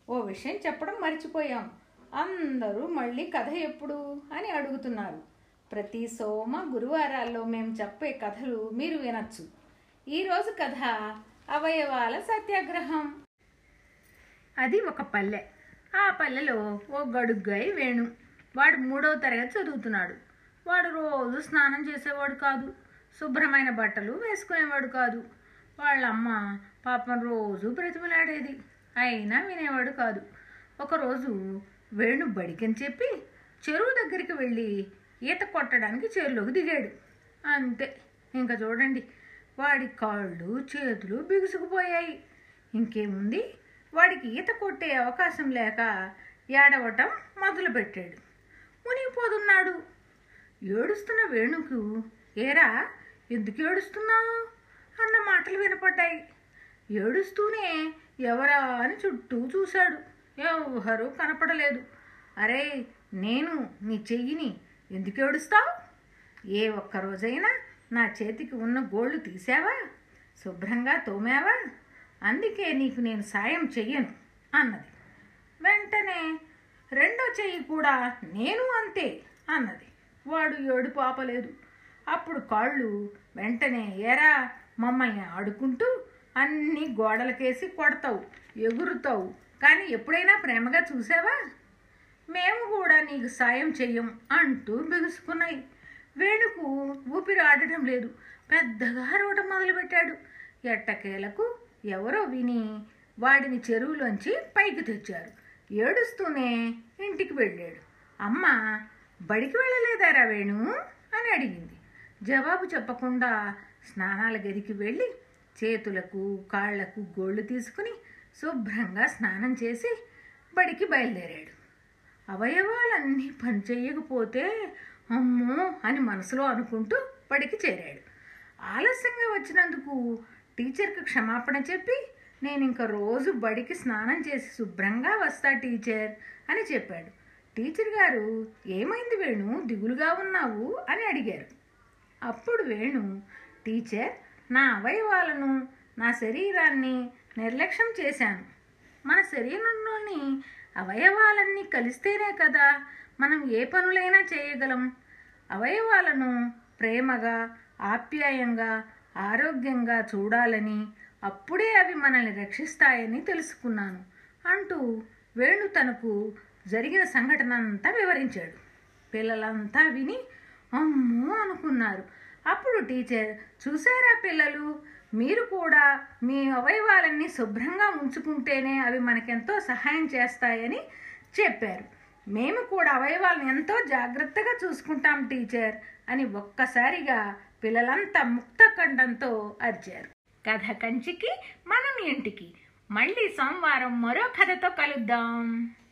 ఓ విషయం చెప్పడం మర్చిపోయాం అందరూ మళ్ళీ కథ ఎప్పుడు అని అడుగుతున్నారు ప్రతి సోమ గురువారాల్లో మేము చెప్పే కథలు మీరు వినొచ్చు ఈరోజు కథ అవయవాల సత్యాగ్రహం అది ఒక పల్లె ఆ పల్లెలో ఓ గడుగ్గాయి వేణు వాడు మూడవ తరగతి చదువుతున్నాడు వాడు రోజు స్నానం చేసేవాడు కాదు శుభ్రమైన బట్టలు వేసుకునేవాడు కాదు వాళ్ళ అమ్మ పాపం రోజు బ్రతిమలాడేది అయినా వినేవాడు కాదు ఒకరోజు వేణు బడికని చెప్పి చెరువు దగ్గరికి వెళ్ళి ఈత కొట్టడానికి చెరువులోకి దిగాడు అంతే ఇంకా చూడండి వాడి కాళ్ళు చేతులు బిగుసుకుపోయాయి ఇంకేముంది వాడికి ఈత కొట్టే అవకాశం లేక ఏడవటం మొదలుపెట్టాడు మునిగిపోతున్నాడు ఏడుస్తున్న వేణుకు ఏరా ఎందుకు ఏడుస్తున్నావు అన్న మాటలు వినపడ్డాయి ఏడుస్తూనే ఎవరా అని చుట్టూ చూశాడు ఎవరు కనపడలేదు అరే నేను నీ చెయ్యిని ఎందుకు ఏడుస్తావు ఏ ఒక్క రోజైనా నా చేతికి ఉన్న గోళ్ళు తీసావా శుభ్రంగా తోమావా అందుకే నీకు నేను సాయం చెయ్యను అన్నది వెంటనే రెండో చెయ్యి కూడా నేను అంతే అన్నది వాడు ఏడుపు ఆపలేదు అప్పుడు కాళ్ళు వెంటనే ఎరా మమ్మల్ని ఆడుకుంటూ అన్ని గోడలకేసి కొడతావు ఎగురుతావు కానీ ఎప్పుడైనా ప్రేమగా చూసావా మేము కూడా నీకు సాయం చెయ్యం అంటూ బిగుసుకున్నాయి వేణుకు ఊపిరి ఆడటం లేదు పెద్దగా అరవటం మొదలుపెట్టాడు ఎట్టకేలకు ఎవరో విని వాడిని చెరువులోంచి పైకి తెచ్చారు ఏడుస్తూనే ఇంటికి వెళ్ళాడు అమ్మ బడికి వెళ్ళలేదారా వేణు అని అడిగింది జవాబు చెప్పకుండా స్నానాల గదికి వెళ్ళి చేతులకు కాళ్లకు గోళ్ళు తీసుకుని శుభ్రంగా స్నానం చేసి బడికి బయలుదేరాడు అవయవాలన్నీ పనిచేయకపోతే అమ్మో అని మనసులో అనుకుంటూ బడికి చేరాడు ఆలస్యంగా వచ్చినందుకు టీచర్కి క్షమాపణ చెప్పి నేను ఇంకా రోజు బడికి స్నానం చేసి శుభ్రంగా వస్తా టీచర్ అని చెప్పాడు టీచర్ గారు ఏమైంది వేణు దిగులుగా ఉన్నావు అని అడిగారు అప్పుడు వేణు టీచర్ నా అవయవాలను నా శరీరాన్ని నిర్లక్ష్యం చేశాను మన శరీరంలోని అవయవాలన్నీ కలిస్తేనే కదా మనం ఏ పనులైనా చేయగలం అవయవాలను ప్రేమగా ఆప్యాయంగా ఆరోగ్యంగా చూడాలని అప్పుడే అవి మనల్ని రక్షిస్తాయని తెలుసుకున్నాను అంటూ వేణు తనకు జరిగిన సంఘటన అంతా వివరించాడు పిల్లలంతా విని అమ్మో అనుకున్నారు అప్పుడు టీచర్ చూసారా పిల్లలు మీరు కూడా మీ అవయవాలన్నీ శుభ్రంగా ఉంచుకుంటేనే అవి మనకెంతో సహాయం చేస్తాయని చెప్పారు మేము కూడా అవయవాలను ఎంతో జాగ్రత్తగా చూసుకుంటాం టీచర్ అని ఒక్కసారిగా పిల్లలంతా ముక్తఖండంతో అరిచారు కథ కంచికి మనం ఇంటికి మళ్ళీ సోమవారం మరో కథతో కలుద్దాం